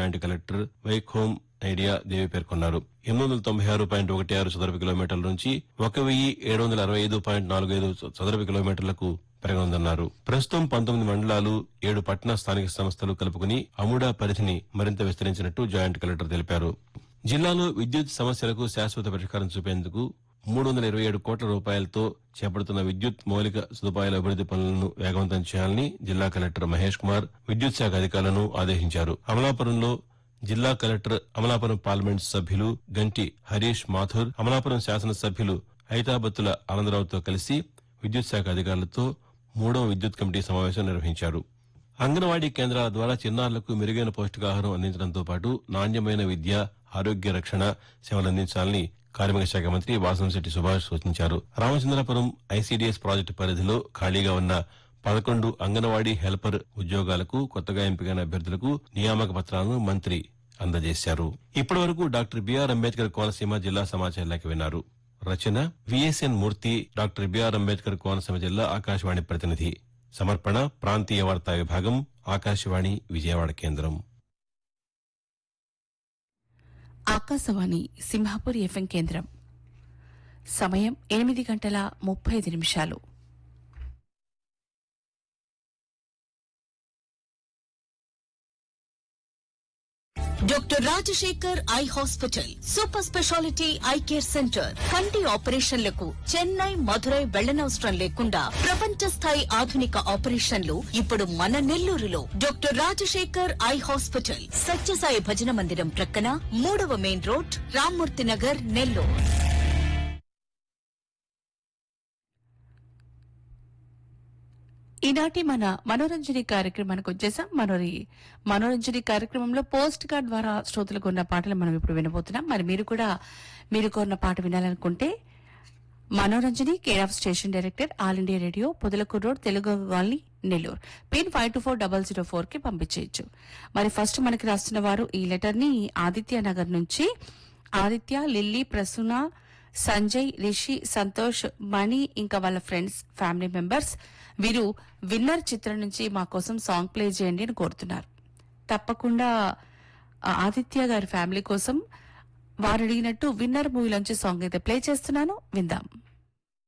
joint collector Vaikhom ఐడియా దేవి పేర్కొన్నారు ఎనిమిది వందల తొంభై ఆరు పాయింట్ ఒకటి ఆరు చదరపు కిలోమీటర్ల నుంచి ఒక వెయ్యి ఏడు వందల అరవై ఐదు పాయింట్ నాలుగు ఐదు చదరపు కిలోమీటర్లకు పెరగనుందన్నారు ప్రస్తుతం పంతొమ్మిది మండలాలు ఏడు పట్టణ స్థానిక సంస్థలు కలుపుకుని అముడా పరిధిని మరింత విస్తరించినట్టు జాయింట్ కలెక్టర్ తెలిపారు జిల్లాలో విద్యుత్ సమస్యలకు శాశ్వత పరిష్కారం చూపేందుకు మూడు వందల ఇరవై ఏడు కోట్ల రూపాయలతో చేపడుతున్న విద్యుత్ మౌలిక సదుపాయాల అభివృద్ది పనులను వేగవంతం చేయాలని జిల్లా కలెక్టర్ మహేష్ కుమార్ విద్యుత్ శాఖ అధికారులను ఆదేశించారు అమలాపురంలో జిల్లా కలెక్టర్ అమలాపురం పార్లమెంట్ సభ్యులు గంటి హరీష్ మాథుర్ అమలాపురం శాసనసభ్యులు ఐతాబత్తుల ఆనందరావుతో కలిసి విద్యుత్ శాఖ అధికారులతో మూడవ విద్యుత్ కమిటీ సమావేశం నిర్వహించారు అంగన్వాడీ కేంద్రాల ద్వారా చిన్నారులకు మెరుగైన పౌష్టికాహారం అందించడంతో పాటు నాణ్యమైన విద్య ఆరోగ్య రక్షణ సేవలు అందించాలని కార్మిక శాఖ మంత్రి వాసంశెట్టి సుభాష్ సూచించారు రామచంద్రపురం ఐసీడీఎస్ ప్రాజెక్టు పరిధిలో ఖాళీగా ఉన్న పదకొండు అంగన్వాడీ హెల్పర్ ఉద్యోగాలకు కొత్తగా ఎంపికైన అభ్యర్థులకు నియామక పత్రాలను మంత్రి అందజేశారు ఇప్పటి వరకు డాక్టర్ బిఆర్ అంబేద్కర్ కోనసీమ జిల్లా సమాచార లేఖ విన్నారు రచన V S N Murthy doctor B R Ambedkar Konaseema జిల్లా ఆకాశవాణి ప్రతినిధి సమర్పణ ప్రాంతీయ వార్తా విభాగం ఆకాశవాణి విజయవాడ కేంద్రం ఆకాశవాణి సింహాపూర్ ఎఫ్ఎం కేంద్రం సమయం ఎనిమిది గంటల ముప్పై ఐదు నిమిషాలు doctor Rajasekhar eye hospital super speciality eye care centre కంటి ఆపరేషన్లకు చెన్నై మధురై వెళ్లనవసరం లేకుండా ప్రపంచ స్థాయి ఆధునిక ఆపరేషన్లు ఇప్పుడు మన నెల్లూరులో doctor Rajasekhar eye hospital Sathyasai భజన మందిరం ప్రక్కన మూడవ మెయిన్ రోడ్ రామ్మూర్తి నగర్ నెల్లూరు ఈనాటి మన మనోరంజని కార్యక్రమానికి వచ్చేసాం మనోరి మనోరంజని కార్యక్రమంలో పోస్ట్ కార్డ్ ద్వారా శ్రోతలకు ఉన్న పాటలు మనం ఇప్పుడు వినబోతున్నాం మరి మీరు కూడా మీరు కోరిన పాట వినాలనుకుంటే Manoranjani care of station director All India Radio Podalakuru road Telugu colony Nellore pin five two four double zero four కి పంపించేయచ్చు మరి ఫస్ట్ మనకి రాస్తున్న వారు ఈ లెటర్ ని ఆదిత్య నగర్ నుంచి ఆదిత్య లిల్లీ ప్రసూన సంజయ్ రిషి సంతోష్ మణి ఇంకా వాళ్ళ ఫ్రెండ్స్ ఫ్యామిలీ మెంబర్స్ వీరు విన్నర్ చిత్రం నుంచి మా కోసం సాంగ్ ప్లే చేయండి అని కోరుతున్నారు తప్పకుండా ఆ ఆదిత్య గారి ఫ్యామిలీ కోసం వారు అడిగినట్టు విన్నర్ మూవీలోంచి సాంగ్ అయితే ప్లే చేస్తున్నాను విందాం